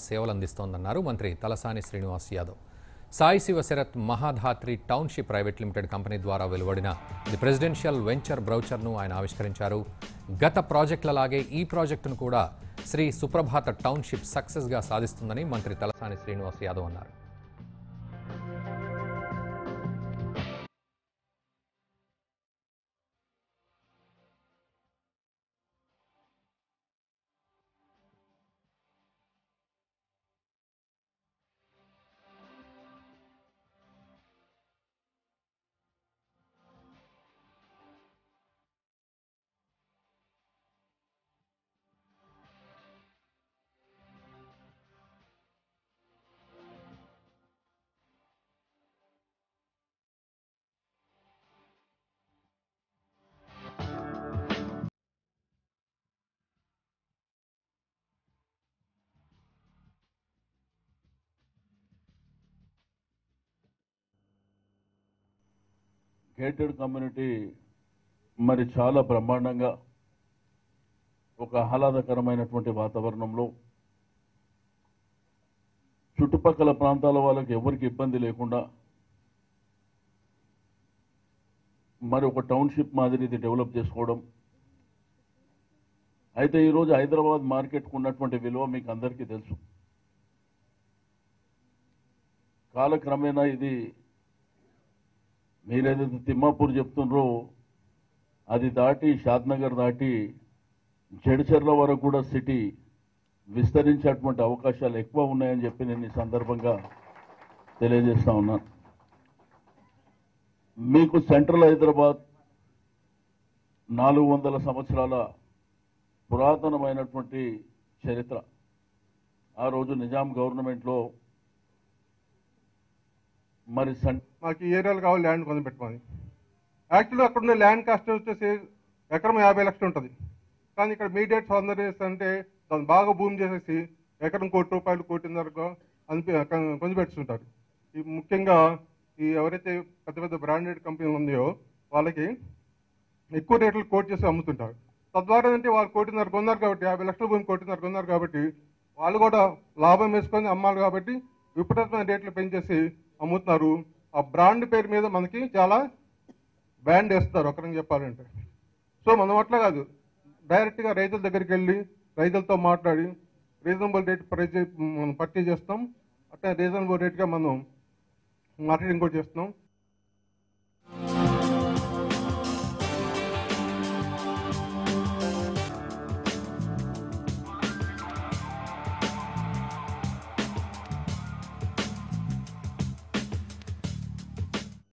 సేవలు అందిస్తోందన్నారు మంత్రి Talasani Srinivas Yadav Sai Shiva Sarath Mahadhatri township private limited company ద్వారా వెలువడిన ది ప్రెసిడెన్షియల్ వెంచర్ బ్రౌచర్ను ఆయన ఆవిష్కరించారు గత ప్రాజెక్టులలాగే ఈ ప్రాజెక్టును కూడా శ్రీ సుప్రభాత టౌన్షిప్ సక్సెస్గా సాధిస్తుందని మంత్రి తలసాని శ్రీనివాస్ యాదవ్ అన్నారు గేటెడ్ కమ్యూనిటీ మరి చాలా బ్రహ్మాండంగా ఒక ఆహ్లాదకరమైనటువంటి వాతావరణంలో చుట్టుపక్కల ప్రాంతాల వాళ్ళకి ఎవరికి ఇబ్బంది లేకుండా మరి ఒక టౌన్షిప్ మాదిరి ఇది డెవలప్ చేసుకోవడం అయితే ఈరోజు హైదరాబాద్ మార్కెట్కు ఉన్నటువంటి విలువ మీకు అందరికీ తెలుసు కాలక్రమేణా ఇది మీరేదైతే తిమ్మాపూర్ చెప్తుండ్రో అది దాటి షాద్నగర్ దాటి జడ్చర్ల వరకు కూడా సిటీ విస్తరించేటువంటి అవకాశాలు ఎక్కువ ఉన్నాయని చెప్పి నేను ఈ సందర్భంగా తెలియజేస్తా ఉన్నాను మీకు సెంట్రల్ హైదరాబాద్ నాలుగు వందల సంవత్సరాల పురాతనమైనటువంటి చరిత్ర ఆ రోజు నిజాం గవర్నమెంట్లో మరి సెంట్ మాకు ఈ ఏరియాలో కావాలి ల్యాండ్ కొని పెట్టుకోని యాక్చువల్లీ అక్కడ ఉన్న ల్యాండ్ కాస్ట్ వచ్చేసి ఎకరం యాభై లక్షలు ఉంటుంది కానీ ఇక్కడ మీడియేట్స్ అందరూ అంటే దాన్ని బాగా భూమి చేసేసి ఎకరం కోటి రూపాయలు కోటిన్నరకు అనిపి కొని పెట్టుకుంటారు ఈ ముఖ్యంగా ఈ ఎవరైతే పెద్ద పెద్ద బ్రాండెడ్ కంపెనీలు ఉన్నాయో వాళ్ళకి ఎక్కువ రేట్లు కోట్ చేసి అమ్ముతుంటారు తద్వారా అంటే వాళ్ళు కోటిన్నర కొన్నారు కాబట్టి యాభై లక్షల భూమి కోటిన్నర కొన్నారు కాబట్టి వాళ్ళు కూడా లాభం వేసుకొని అమ్మాలి కాబట్టి విపరీతమైన రేట్లు పెంచేసి అమ్ముతున్నారు ఆ బ్రాండ్ పేరు మీద మనకి చాలా బ్యాండ్ వేస్తారు ఒకరికి చెప్పాలంటే సో మనం అట్లా కాదు డైరెక్ట్గా రైతుల దగ్గరికి వెళ్ళి రైతులతో మాట్లాడి రీజనబుల్ రేట్ ప్రైజ్ మనం పర్చేజ్ చేస్తాం అట్లా రీజనబుల్ రేట్గా మనం మార్కెటింగ్ కూడా చేస్తున్నాం